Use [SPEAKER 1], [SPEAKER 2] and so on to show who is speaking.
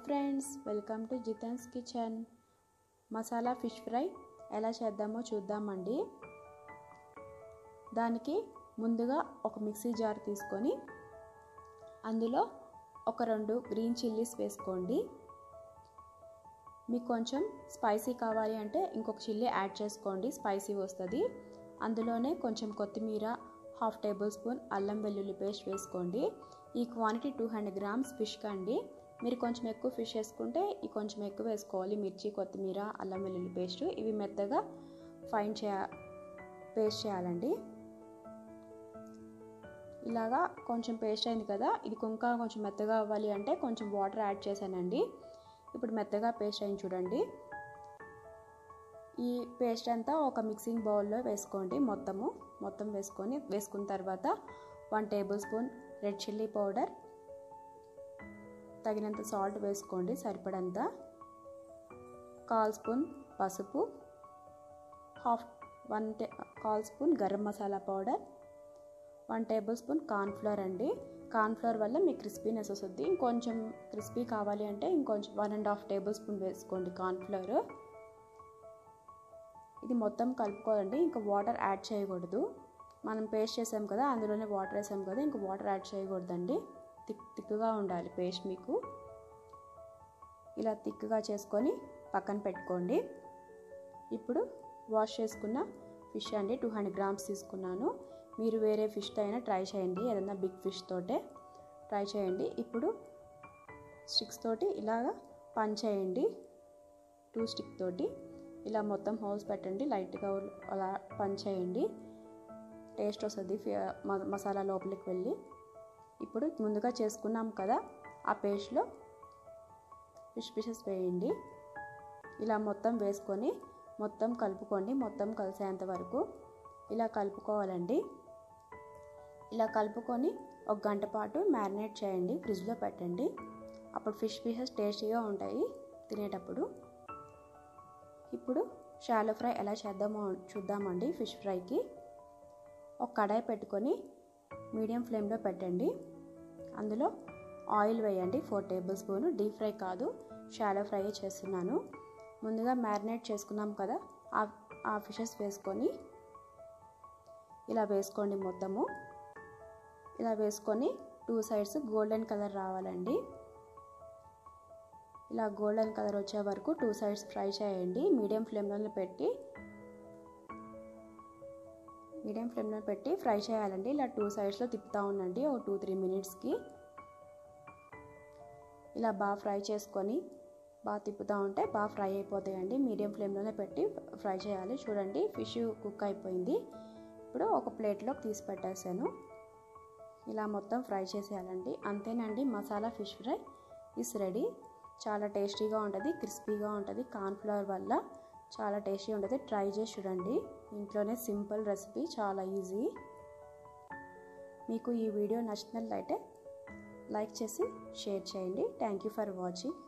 [SPEAKER 1] friends welcome to Jithan's kitchen masala fish fry ఎలా చేద్దామో చూద్దామండి దానికి ముందుగా ఒక మిక్సీ జార్ తీసుకొని అందులో ఒక రెండు గ్రీన్ చిల్లీస్ వేసుకోండి మీకు కొంచెం స్పైసీ కావాలి అంటే ఇంకొక చిల్లీ యాడ్ చేసుకోండి స్పైసీ వస్తుంది అందులోనే కొంచెం కొత్తిమీర హాఫ్ టేబుల్ స్పూన్ అల్లం వెల్లుల్లి పేస్ట్ వేసుకోండి ఈ quantity two hundred grams fish కండి మీరు కొంచెం ఎక్కువ ఫిష్ వేసుకుంటే ఈ కొంచెం ఎక్కువ వేసుకోవాలి మిర్చి కొత్తిమీర అల్లం వెల్లుల్లి పేస్ట్ ఇవి మెత్తగా ఫైన్ చేయ పేస్ట్ చేయాలండి ఇలాగా కొంచెం పేస్ట్ అయింది కదా ఇది ఇంకా కొంచెం మెత్తగా అవ్వాలి అంటే కొంచెం వాటర్ యాడ్ చేశానండి ఇప్పుడు మెత్తగా పేస్ట్ అయింది చూడండి ఈ పేస్ట్ అంతా ఒక మిక్సింగ్ బౌల్లో వేసుకోండి మొత్తము మొత్తం వేసుకొని వేసుకున్న తర్వాత one tablespoon red chilli powder తగినంత సాల్ట్ వేసుకోండి సరిపడంత కాల్ స్పూన్ పసుపు హాఫ్ వన్ టే కాల్ spoon garam masala powder one tablespoon cornflour అండి కార్న్ఫ్లవర్ వల్ల మీకు క్రిస్పీనెస్ వస్తుంది ఇంకొంచెం క్రిస్పీ కావాలి అంటే ఇంకొంచెం one and half tablespoon వేసుకోండి కార్న్ఫ్లవర్ ఇది మొత్తం కలుపుకోవాలండి ఇంకా వాటర్ యాడ్ చేయకూడదు మనం పేస్ట్ చేసాం కదా అందులోనే వాటర్ వేసాం కదా ఇంకా వాటర్ యాడ్ చేయకూడదండి థిక్ థిక్గా ఉండాలి పేస్ట్ మీకు ఇలా థిక్గా చేసుకొని పక్కన పెట్టుకోండి ఇప్పుడు వాష్ చేసుకున్న ఫిష్ అండి టూ హండ్రెడ్ గ్రామ్స్ తీసుకున్నాను మీరు వేరే ఫిష్తో అయినా ట్రై చేయండి ఏదైనా బిగ్ ఫిష్ తోటే ట్రై చేయండి ఇప్పుడు స్టిక్స్ తోటి ఇలాగా పని చేయండి టూ స్టిక్ తోటి ఇలా మొత్తం హోల్స్ పెట్టండి లైట్గా అలా పని చేయండి టేస్ట్ వస్తుంది మసాలా లోపలికి వెళ్ళి ఇప్పుడు ముందుగా చేసుకున్నాం కదా ఆ పేస్ట్లో ఫిష్ పీసెస్ వేయండి ఇలా మొత్తం వేసుకొని మొత్తం కలుపుకోండి మొత్తం కలిసేంత వరకు ఇలా కలుపుకోవాలండి ఇలా కలుపుకొని ఒక గంట పాటు మ్యారినేట్ చేయండి ఫ్రిడ్జ్లో పెట్టండి అప్పుడు ఫిష్ పీసెస్ టేస్టీగా ఉంటాయి తినేటప్పుడు ఇప్పుడు షాలో ఫ్రై ఎలా చేద్దామో చూద్దామండి ఫిష్ ఫ్రైకి ఒక కడాయి పెట్టుకొని మీడియం ఫ్లేమ్లో పెట్టండి అందులో ఆయిల్ వేయండి four tablespoon deep fry కాదు షాలో ఫ్రై చేస్తున్నాను ముందుగా మ్యారినేట్ చేసుకున్నాం కదా ఆ ఫిషెస్ వేసుకొని ఇలా వేసుకోండి మొత్తము ఇలా వేసుకొని టూ సైడ్స్ గోల్డెన్ కలర్ రావాలండి ఇలా గోల్డెన్ కలర్ వచ్చే వరకు టూ సైడ్స్ ఫ్రై చేయండి మీడియం ఫ్లేమ్లో పెట్టి మీడియం ఫ్లేమ్లో పెట్టి ఫ్రై చేయాలండి ఇలా టూ సైడ్స్లో తిప్పుతూ ఉండండి ఒక టూ త్రీ మినిట్స్కి ఇలా బాగా ఫ్రై చేసుకొని బాగా తిప్పుతూ ఉంటే బాగా ఫ్రై అయిపోతాయండి మీడియం ఫ్లేమ్లోనే పెట్టి ఫ్రై చేయాలి చూడండి ఫిష్ కుక్ అయిపోయింది ఇప్పుడు ఒక ప్లేట్లోకి తీసి పెట్టేసాను ఇలా మొత్తం ఫ్రై చేసేయాలండి అంతేనండి masala fish fry is ready చాలా టేస్టీగా ఉంటుంది క్రిస్పీగా ఉంటుంది కార్న్ఫ్లవర్ వల్ల చాలా టేస్టీ ఉంటుంది ట్రై చేసి చూడండి ఇంట్లోనే సింపుల్ రెసిపీ చాలా ఈజీ మీకు ఈ వీడియో నచ్చినట్లయితే లైక్ చేసి షేర్ చేయండి థ్యాంక్ యూ ఫర్ వాచింగ్